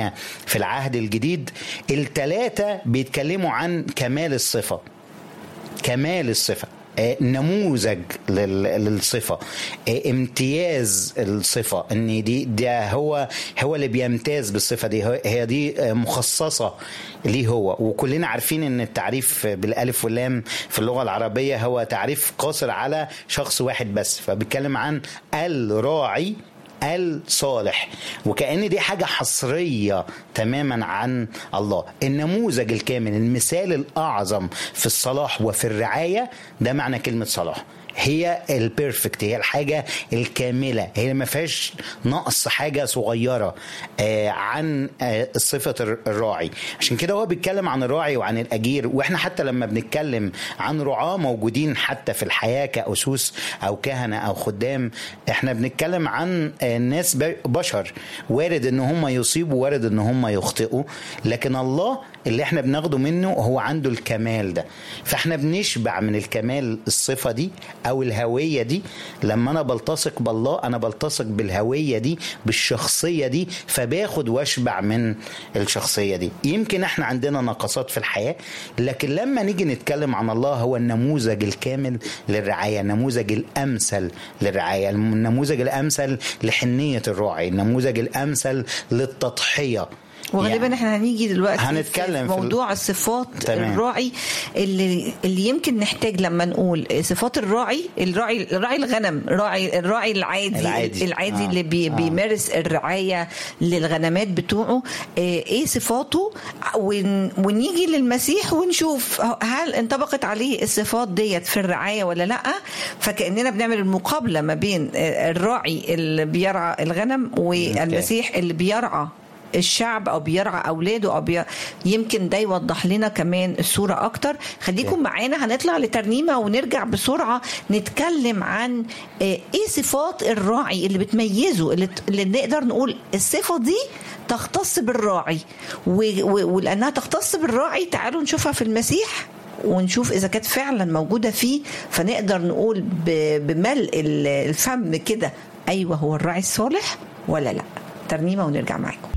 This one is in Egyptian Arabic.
تانية في العهد الجديد التلاتة بيتكلموا عن كمال الصفة كمال الصفة آه، نموذج لل- للصفة آه، امتياز الصفة ان دي ده هو هو اللي بيمتاز بالصفة دي هو- هي دي آه، مخصصة ليه هو وكلنا عارفين ان التعريف بالالف واللام في اللغة العربية هو تعريف قاصر على شخص واحد بس فبيتكلم عن الراعي الصالح وكأن دي حاجة حصرية تماما عن الله النموذج الكامل المثال الأعظم في الصلاح وفي الرعاية ده معنى كلمة صلاح هي البيرفكت هي الحاجة الكاملة هي ما فيهاش نقص حاجة صغيرة آه عن آه صفة الر- الراعي عشان كده هو بيتكلم عن الراعي وعن الأجير وإحنا حتى لما بنتكلم عن رعاة موجودين حتى في الحياة كأسوس أو كهنة أو خدام إحنا بنتكلم عن آه ناس ب- بشر وارد إن هم يصيبوا وارد إن هم يخطئوا لكن الله اللي احنا بناخده منه هو عنده الكمال ده فاحنا بنشبع من الكمال الصفة دي او الهوية دي لما انا بلتصق بالله انا بلتصق بالهوية دي بالشخصية دي فباخد واشبع من الشخصية دي يمكن احنا عندنا نقصات في الحياة لكن لما نيجي نتكلم عن الله هو النموذج الكامل للرعاية النموذج الامثل للرعاية النموذج الامثل لحنية الراعي النموذج الامثل للتضحية وغالبا يعني- احنا هنيجي دلوقتي هنتكلم في في ال- موضوع الصفات تمام. الراعي اللي اللي يمكن نحتاج لما نقول صفات الراعي الراعي راعي الغنم راعي الراعي العادي العادي. العادي آه. اللي بي آه. بيمارس الرعايه للغنمات بتوعه آه، ايه صفاته ون- ونيجي للمسيح ونشوف هل انطبقت عليه الصفات ديت في الرعايه ولا لا فكاننا بنعمل المقابله ما بين آه، الراعي اللي بيرعى الغنم والمسيح اللي بيرعى الشعب او بيرعى اولاده او بي... يمكن ده يوضح لنا كمان الصوره اكتر خليكم معانا هنطلع لترنيمه ونرجع بسرعه نتكلم عن آه، ايه صفات الراعي اللي بتميزه اللي, اللي نقدر نقول الصفه دي تختص بالراعي و... و... ولانها تختص بالراعي تعالوا نشوفها في المسيح ونشوف اذا كانت فعلا موجوده فيه فنقدر نقول ب... بملء ال- الفم كده ايوه هو الراعي الصالح ولا لا ترنيمه ونرجع معاكم